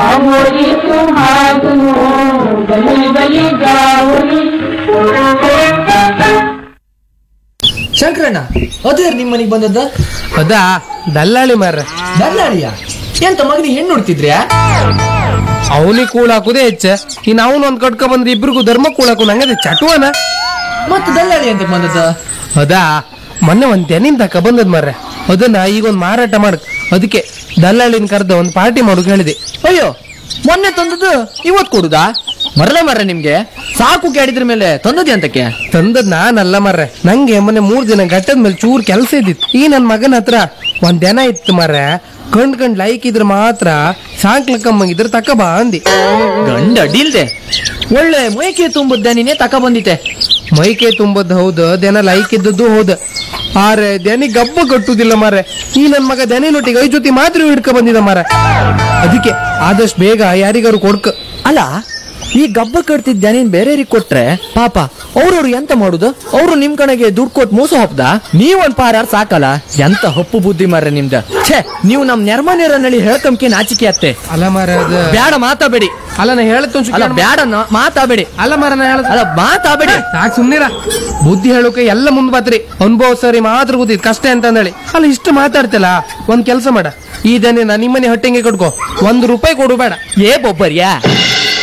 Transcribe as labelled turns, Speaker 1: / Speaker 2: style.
Speaker 1: आमोरी सुहागनो गली गली जाऊनी
Speaker 2: ಶಂಕರಣ್ಣ ಅದೇ ನಿಮ್ಮ ಮನೆಗೆ ಬಂದದ್ದ
Speaker 3: ಅದಾ ದಲ್ಲಾಳಿ ಮಾರ್ರೆ
Speaker 2: ದಲ್ಲಾಳಿಯ ಎಂತ ಮಗನಿಗೆ ಹೆಣ್ಣು ನೋಡ್ತಿದ್ರ್ಯಾ
Speaker 3: ಅವನಿಗೆ ಕೂಳಾಕುದೇ ಹೆಚ್ಚ ಇನ್ ಅವನು ಒಂದ್ ಕಟ್ಕ ಬಂದ್ರೆ ಇಬ್ರಿಗೂ ಧರ್ಮ ಕೂಳಾಕು ನಂಗದೆ ಚಟುವನ
Speaker 2: ಮತ್ತೆ ದಲ್ಲಾಳಿ ಅಂತ ಬಂದದ್ದ
Speaker 3: ಅದಾ ಮೊನ್ನೆ ಒಂದ್ ತೆನಿನ್ ತಕ ಬಂದದ್ ಮಾರ್ರೆ ಅದನ್ನ ಈಗ ಒಂದ್ ಮಾರಾಟ ಮಾಡಕ್ ಅದಕ್ಕೆ ದಲ್ಲಾಳಿನ ಕರೆದ ಒಂದ್ ಪಾರ್ಟಿ ಮಾಡೋಕ್ ಹೇಳಿದೆ
Speaker 2: ಅಯ್ಯೋ ಮೊನ್ನೆ ತಂದದ್ದು ಇವತ್ ಕೊಡುದಾ ಮರಲೇ ಮರ್ರೆ ನಿಮ್ಗೆ ಸಾಕು ಕೇಳಿದ್ರ ಮೇಲೆ ತಂದದ್ದೆ ಅಂತಕ್ಕೆ
Speaker 3: ತಂದದ್ ನಾನಲ್ಲ ಮಾರ್ರೆ ನಂಗೆ ಮೊನ್ನೆ ಮೂರ್ ದಿನ ಗಟ್ಟದ ಮೇಲೆ ಚೂರ್ ಕೆಲಸ ಇದ್ದಿತ್ತು ಈ ನನ್ ಮಗನ ಹತ್ರ ಒಂದ್ ದನ ಇತ್ತು ಮಾರ್ರೆ ಕಂಡ್ ಕಂಡ್ ಲೈಕ್ ಇದ್ರೆ ಮಾತ್ರ ಸಾಂಕ್ಲಕ್ಕಮ್ಮಂಗಿದ್ರೆ ತಕ ಬಾ ಅಂದಿ
Speaker 2: ಗಂಡ ಅಡ್ಡಿಲ್ದೆ ಒಳ್ಳೆ ಮೊಯ್ಕೆ ತುಂಬುದ್ದೆ ನೀನೇ ತಕ ಬಂದಿತ್ತೆ
Speaker 3: ಮೈಕೆ ತುಂಬದ್ ಹೌದು ದನ ಲೈಕ್ ಇದ್ದದ್ದು ಹೌದು ಆರೆ ದನಿ ಗಬ್ಬ ಕಟ್ಟುದಿಲ್ಲ ಮಾರೆ ಈ ನನ್ ಮಗ ದನಿನೊಟ್ಟಿಗೆ ಐ ಜೊತೆ ಮಾತ್ರ ಹಿಡ್ಕ ಬಂದಿದ ಮಾರ ಅದಕ್ಕೆ ಆದಷ್ಟು ಬೇಗ ಯಾರಿಗಾರು ಕೊಡ್ಕ
Speaker 2: ಅಲ್ಲ ಈ ಗಬ್ಬ ಕಟ್ತಿದ್ದ ನೀನ್ ಬೇರೆಯವ್ರಿಗೆ ಕೊಟ್ರೆ ಪಾಪ ಅವ್ರವ್ರು ಎಂತ ಮಾಡುದು ಅವ್ರು ನಿಮ್ ಕಡೆಗೆ ದುಡ್ಡು ಕೊಟ್ಟು ಮೋಸ ಹೊಪ್ದ ನೀವೊಂದ್ ಪಾರಾರ್ ಸಾಕಲ್ಲ ಎಂತ ಹಪ್ಪು ಬುದ್ಧಿ ಮಾರ್ರೆ ನಿಮ್ದ ಛೇ ನೀವು ನಮ್ ನೆರ್ಮನೇರನಲ್ಲಿ ಹೇಳ್ಕಂಕೆ ನಾಚಿಕೆ ಅತ್ತೆ
Speaker 3: ಅಲ್ಲ ಮಾರ ಅದ
Speaker 2: ಬ್ಯಾಡ ಮಾತಾಬೇಡಿ
Speaker 3: ಅಲ್ಲ ನಾ ಹೇಳತ್
Speaker 2: ಅಲ್ಲ ಬ್ಯಾಡ ನ- ಮಾತಾಬೇಡಿ
Speaker 3: ಅಲ್ಲ ಮಾರ ನಾ ಹೇಳತ್
Speaker 2: ಅಲ್ಲ ಮಾತಾಬೇಡಿ
Speaker 3: ಸಾಕ್ ಸುಮ್ನಿರ ಬುದ್ಧಿ ಹೇಳೋಕೆ ಎಲ್ಲ ಮುಂದ್ ಬಾತ್ರಿ ಅನುಭವ ಸರಿ ಮಾತ್ರ ಗೊತ್ತಿದ್ ಕಷ್ಟ ಅಂತ ಅಂದೇಳಿ ಅಲ್ಲ ಇಷ್ಟು ಮಾತಾಡ್ತಿಲ್ಲ ಒಂದ್ ಕೆಲಸ ಮಾಡ ಈ ದನಿನ ನಿಮ್ಮನೆ ಹೊಟ್ಟೆಗೆ ಕಟ್ಕೋ ಒಂದ್ ರೂಪಾಯಿ ಕೊಡು ಬೇಡ
Speaker 2: ಏ ಬೊಬ್ಬರ್ಯಾ